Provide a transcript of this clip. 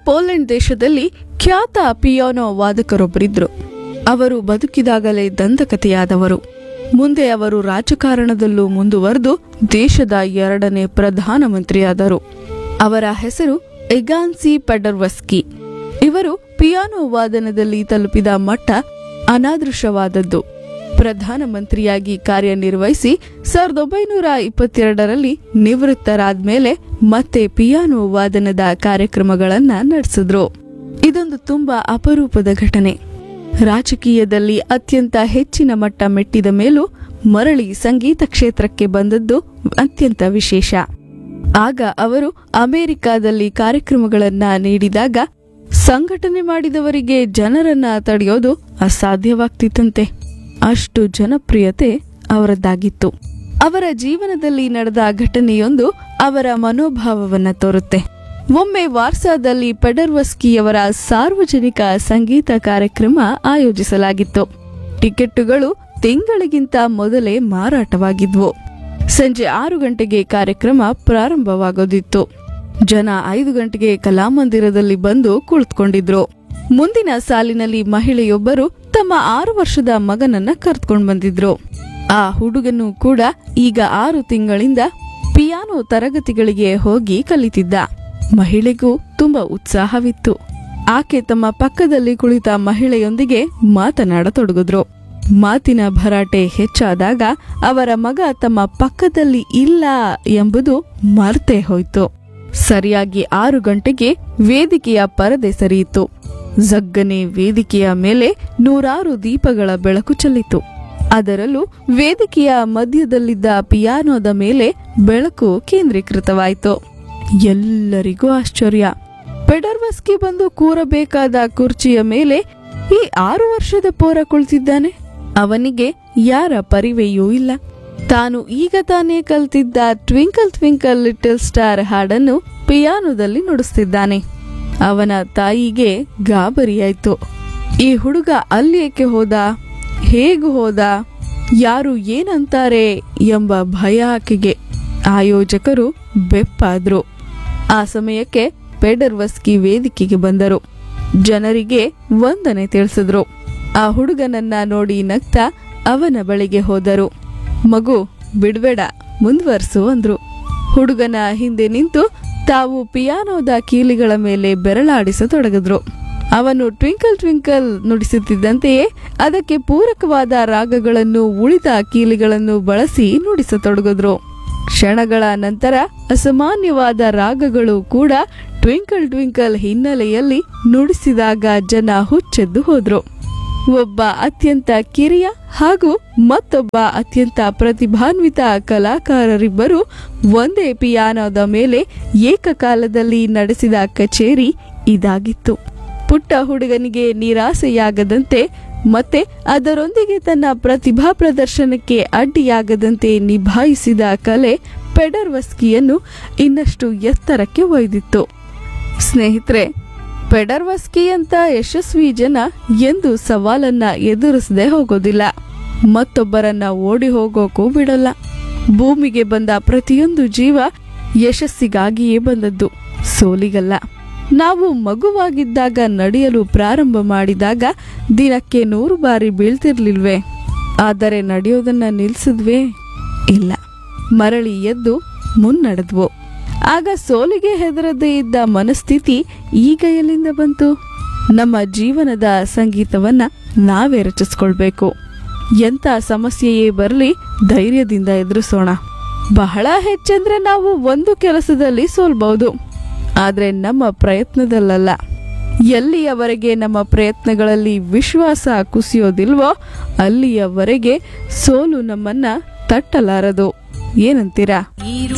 Poland ದೇಶದಲ್ಲಿ ಖ್ಯಾತ piano ವಾದಕರೊಬ್ಬರಿದ್ರು ಅವರು ಬದುಕಿದಾಗಲೇ ದಂತಕಥೆಯಾದವರು ಮುಂದೆ ಅವರು ರಾಜಕಾರಣದಲ್ಲೂ ಮುಂದುವರೆದು ದೇಶದ ಎರಡನೇ ಪ್ರಧಾನಮಂತ್ರಿಯಾದರು ಅವರ ಹೆಸರು ಎಗಾನ್ಸಿ ಪೆಡರ್ವಸ್ಕಿ ಇವರು ಪಿಯಾನೋ ವಾದನದಲ್ಲಿ ತಲುಪಿದ ಮಟ್ಟ ಅನಾದೃಶವಾದದ್ದು ಪ್ರಧಾನಮಂತ್ರಿಯಾಗಿ ಕಾರ್ಯನಿರ್ವಹಿಸಿ ಸಾವಿರದ ಒಂಬೈನೂರ ಇಪ್ಪತ್ತೆರಡರಲ್ಲಿ ನಿವೃತ್ತರಾದ್ಮೇಲೆ ಮತ್ತೆ ಪಿಯಾನೋ ವಾದನದ ಕಾರ್ಯಕ್ರಮಗಳನ್ನ ನಡೆಸಿದ್ರು ಇದೊಂದು ತುಂಬಾ ಅಪರೂಪದ ಘಟನೆ ರಾಜಕೀಯದಲ್ಲಿ ಅತ್ಯಂತ ಹೆಚ್ಚಿನ ಮಟ್ಟ ಮೆಟ್ಟಿದ ಮೇಲೂ ಮರಳಿ ಸಂಗೀತ ಕ್ಷೇತ್ರಕ್ಕೆ ಬಂದದ್ದು ಅತ್ಯಂತ ವಿಶೇಷ ಆಗ ಅವರು ಅಮೆರಿಕಾದಲ್ಲಿ ಕಾರ್ಯಕ್ರಮಗಳನ್ನ ನೀಡಿದಾಗ ಸಂಘಟನೆ ಮಾಡಿದವರಿಗೆ ಜನರನ್ನ ತಡೆಯೋದು ಅಸಾಧ್ಯವಾಗ್ತಿತ್ತಂತೆ ಅಷ್ಟು ಜನಪ್ರಿಯತೆ ಅವರದ್ದಾಗಿತ್ತು ಅವರ ಜೀವನದಲ್ಲಿ ನಡೆದ ಘಟನೆಯೊಂದು ಅವರ ಮನೋಭಾವವನ್ನ ತೋರುತ್ತೆ ಒಮ್ಮೆ ವಾರ್ಸಾದಲ್ಲಿ ಪೆಡರ್ವಸ್ಕಿಯವರ ಸಾರ್ವಜನಿಕ ಸಂಗೀತ ಕಾರ್ಯಕ್ರಮ ಆಯೋಜಿಸಲಾಗಿತ್ತು ಟಿಕೆಟ್ಟುಗಳು ತಿಂಗಳಿಗಿಂತ ಮೊದಲೇ ಮಾರಾಟವಾಗಿದ್ವು ಸಂಜೆ ಆರು ಗಂಟೆಗೆ ಕಾರ್ಯಕ್ರಮ ಪ್ರಾರಂಭವಾಗೋದಿತ್ತು ಜನ ಐದು ಗಂಟೆಗೆ ಕಲಾಮಂದಿರದಲ್ಲಿ ಬಂದು ಕುಳಿತುಕೊಂಡಿದ್ರು ಮುಂದಿನ ಸಾಲಿನಲ್ಲಿ ಮಹಿಳೆಯೊಬ್ಬರು ತಮ್ಮ ಆರು ವರ್ಷದ ಮಗನನ್ನ ಕರೆದುಕೊಂಡು ಬಂದಿದ್ರು ಆ ಹುಡುಗನು ಕೂಡ ಈಗ ಆರು ತಿಂಗಳಿಂದ ಪಿಯಾನೋ ತರಗತಿಗಳಿಗೆ ಹೋಗಿ ಕಲಿತಿದ್ದ ಮಹಿಳೆಗೂ ತುಂಬಾ ಉತ್ಸಾಹವಿತ್ತು ಆಕೆ ತಮ್ಮ ಪಕ್ಕದಲ್ಲಿ ಕುಳಿತ ಮಹಿಳೆಯೊಂದಿಗೆ ಮಾತನಾಡತೊಡಗಿದ್ರು ಮಾತಿನ ಭರಾಟೆ ಹೆಚ್ಚಾದಾಗ ಅವರ ಮಗ ತಮ್ಮ ಪಕ್ಕದಲ್ಲಿ ಇಲ್ಲ ಎಂಬುದು ಮರ್ತೇ ಹೋಯ್ತು ಸರಿಯಾಗಿ ಆರು ಗಂಟೆಗೆ ವೇದಿಕೆಯ ಪರದೆ ಸರಿಯಿತು ಜಗ್ಗನೆ ವೇದಿಕೆಯ ಮೇಲೆ ನೂರಾರು ದೀಪಗಳ ಬೆಳಕು ಚೆಲ್ಲಿತು ಅದರಲ್ಲೂ ವೇದಿಕೆಯ ಮಧ್ಯದಲ್ಲಿದ್ದ ಪಿಯಾನೋದ ಮೇಲೆ ಬೆಳಕು ಕೇಂದ್ರೀಕೃತವಾಯಿತು ಎಲ್ಲರಿಗೂ ಆಶ್ಚರ್ಯ ಪೆಡರ್ವಸ್ಕಿ ಬಂದು ಕೂರಬೇಕಾದ ಕುರ್ಚಿಯ ಮೇಲೆ ಈ ಆರು ವರ್ಷದ ಪೋರ ಕುಳಿತಿದ್ದಾನೆ ಅವನಿಗೆ ಯಾರ ಪರಿವೆಯೂ ಇಲ್ಲ ತಾನು ಈಗ ತಾನೇ ಕಲ್ತಿದ್ದ ಟ್ವಿಂಕಲ್ ಟ್ವಿಂಕಲ್ ಲಿಟಲ್ ಸ್ಟಾರ್ ಹಾಡನ್ನು ಪಿಯಾನೋದಲ್ಲಿ ನುಡಿಸ್ತಿದ್ದಾನೆ ಅವನ ತಾಯಿಗೆ ಗಾಬರಿಯಾಯ್ತು ಈ ಹುಡುಗ ಅಲ್ಲಿ ಏಕೆ ಹೋದ ಹೇಗೆ ಹೋದ ಯಾರು ಏನಂತಾರೆ ಎಂಬ ಭಯ ಆಕೆಗೆ ಆಯೋಜಕರು ಬೆಪ್ಪಾದ್ರು ಆ ಸಮಯಕ್ಕೆ ಪೆಡರ್ವಸ್ಕಿ ವೇದಿಕೆಗೆ ಬಂದರು ಜನರಿಗೆ ವಂದನೆ ತಿಳಿಸಿದ್ರು ಆ ಹುಡುಗನನ್ನ ನೋಡಿ ನಗ್ತಾ ಅವನ ಬಳಿಗೆ ಹೋದರು ಮಗು ಬಿಡ್ಬೇಡ ಮುಂದುವರ್ಸು ಅಂದ್ರು ಹುಡುಗನ ಹಿಂದೆ ನಿಂತು ತಾವು ಪಿಯಾನೋದ ಕೀಲಿಗಳ ಮೇಲೆ ಬೆರಳಾಡಿಸತೊಡಗಿದ್ರು ಅವನು ಟ್ವಿಂಕಲ್ ಟ್ವಿಂಕಲ್ ನುಡಿಸುತ್ತಿದ್ದಂತೆಯೇ ಅದಕ್ಕೆ ಪೂರಕವಾದ ರಾಗಗಳನ್ನು ಉಳಿದ ಕೀಲಿಗಳನ್ನು ಬಳಸಿ ನುಡಿಸತೊಡಗಿದ್ರು ಕ್ಷಣಗಳ ನಂತರ ಅಸಾಮಾನ್ಯವಾದ ರಾಗಗಳು ಕೂಡ ಟ್ವಿಂಕಲ್ ಟ್ವಿಂಕಲ್ ಹಿನ್ನೆಲೆಯಲ್ಲಿ ನುಡಿಸಿದಾಗ ಜನ ಹುಚ್ಚೆದ್ದು ಹೋದ್ರು ಒಬ್ಬ ಅತ್ಯಂತ ಕಿರಿಯ ಹಾಗೂ ಮತ್ತೊಬ್ಬ ಅತ್ಯಂತ ಪ್ರತಿಭಾನ್ವಿತ ಕಲಾಕಾರರಿಬ್ಬರು ಒಂದೇ ಪಿಯಾನೋದ ಮೇಲೆ ಏಕಕಾಲದಲ್ಲಿ ನಡೆಸಿದ ಕಚೇರಿ ಇದಾಗಿತ್ತು ಪುಟ್ಟ ಹುಡುಗನಿಗೆ ನಿರಾಸೆಯಾಗದಂತೆ ಮತ್ತೆ ಅದರೊಂದಿಗೆ ತನ್ನ ಪ್ರತಿಭಾ ಪ್ರದರ್ಶನಕ್ಕೆ ಅಡ್ಡಿಯಾಗದಂತೆ ನಿಭಾಯಿಸಿದ ಕಲೆ ಪೆಡರ್ವಸ್ಕಿಯನ್ನು ಇನ್ನಷ್ಟು ಎತ್ತರಕ್ಕೆ ಒಯ್ದಿತ್ತು ಸ್ನೇಹಿತರೆ ಪೆಡರ್ವಸ್ಕಿಯಂತ ಯಶಸ್ವಿ ಜನ ಎಂದು ಸವಾಲನ್ನ ಎದುರಿಸದೆ ಹೋಗೋದಿಲ್ಲ ಮತ್ತೊಬ್ಬರನ್ನ ಓಡಿ ಹೋಗೋಕೂ ಬಿಡಲ್ಲ ಭೂಮಿಗೆ ಬಂದ ಪ್ರತಿಯೊಂದು ಜೀವ ಯಶಸ್ಸಿಗಾಗಿಯೇ ಬಂದದ್ದು ಸೋಲಿಗಲ್ಲ ನಾವು ಮಗುವಾಗಿದ್ದಾಗ ನಡೆಯಲು ಪ್ರಾರಂಭ ಮಾಡಿದಾಗ ದಿನಕ್ಕೆ ನೂರು ಬಾರಿ ಬೀಳ್ತಿರ್ಲಿಲ್ವೇ ಆದರೆ ನಡೆಯೋದನ್ನ ನಿಲ್ಸಿದ್ವೇ ಇಲ್ಲ ಮರಳಿ ಎದ್ದು ಮುನ್ನಡೆದ್ವು ಆಗ ಸೋಲಿಗೆ ಹೆದರದೇ ಇದ್ದ ಮನಸ್ಥಿತಿ ಈಗ ಎಲ್ಲಿಂದ ಬಂತು ನಮ್ಮ ಜೀವನದ ಸಂಗೀತವನ್ನ ನಾವೇ ರಚಿಸ್ಕೊಳ್ಬೇಕು ಎಂಥ ಸಮಸ್ಯೆಯೇ ಬರಲಿ ಧೈರ್ಯದಿಂದ ಎದುರಿಸೋಣ ಬಹಳ ಹೆಚ್ಚಂದ್ರೆ ನಾವು ಒಂದು ಕೆಲಸದಲ್ಲಿ ಸೋಲ್ಬಹುದು ಆದ್ರೆ ನಮ್ಮ ಪ್ರಯತ್ನದಲ್ಲಲ್ಲ ಎಲ್ಲಿಯವರೆಗೆ ನಮ್ಮ ಪ್ರಯತ್ನಗಳಲ್ಲಿ ವಿಶ್ವಾಸ ಕುಸಿಯೋದಿಲ್ವೋ ಅಲ್ಲಿಯವರೆಗೆ ಸೋಲು ನಮ್ಮನ್ನ ತಟ್ಟಲಾರದು ಏನಂತೀರಾ